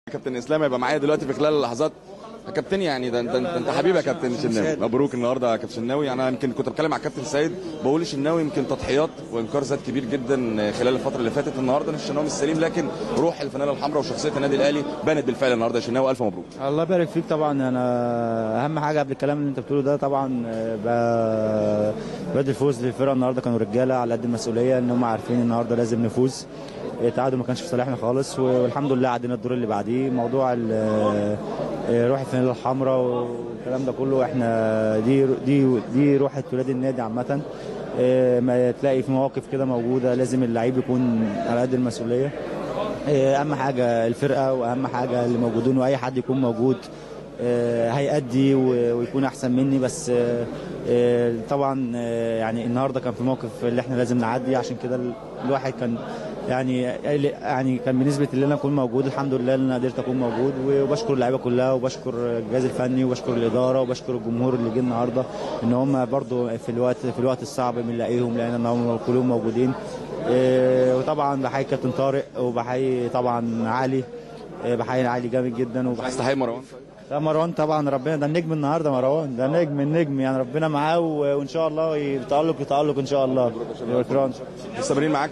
كابتن اسلام هيبقى معايا دلوقتي في خلال اللحظات يا كابتن يعني ده انت انت حبيبي يا كابتن شناوي مبروك النهارده يا كابتن شناوي انا يمكن كنت بتكلم مع الكابتن سيد بقول الشناوي يمكن تضحيات وانكار ذات كبير جدا خلال الفتره اللي فاتت النهارده مش الشناوي السليم لكن روح الفانيله الحمراء وشخصيه النادي الاهلي بانت بالفعل النهارده يا شناوي الف مبروك الله يبارك فيك طبعا انا اهم حاجه قبل الكلام اللي انت بتقوله ده طبعا ب- بدي الفوز للفرقه النهارده كانوا رجاله على قد المسؤوليه ان هم عارفين النهارده لازم نفوز التعادل ما كانش في صالحنا خالص والحمد لله عدينا الدور اللي بعديه موضوع ال- روح الفانيله الحمراء والكلام ده كله احنا دي دي دي روح ولاد النادي عامه إيه، ما تلاقي في مواقف كده موجوده لازم اللعيب يكون على قد المسؤوليه إيه، اهم حاجه الفرقه واهم حاجه اللي موجودين واي حد يكون موجود آه، هيأدي و- ويكون احسن مني بس آه، آه، طبعا آه، يعني النهارده كان في موقف اللي احنا لازم نعدي عشان كده ال- الواحد كان يعني يعني كان بنسبه اللي انا اكون موجود الحمد لله ان انا قدرت اكون موجود وبشكر اللعيبه كلها وبشكر الجهاز الفني وبشكر الاداره وبشكر الجمهور اللي جه النهارده ان هم برضو في الوقت في الوقت الصعب بنلاقيهم لان هم كلهم موجودين آه، وطبعا بحيي كابتن طارق وبحيي طبعا علي آه، بحيي علي جامد جدا وبحيي تستحق مروان لا مروان طبعا ربنا ده النجم النهارده مروان ده نجم النجم يعني ربنا معاه و- وان شاء الله يتألق يتألق ان شاء الله شكرا مستمرين معاك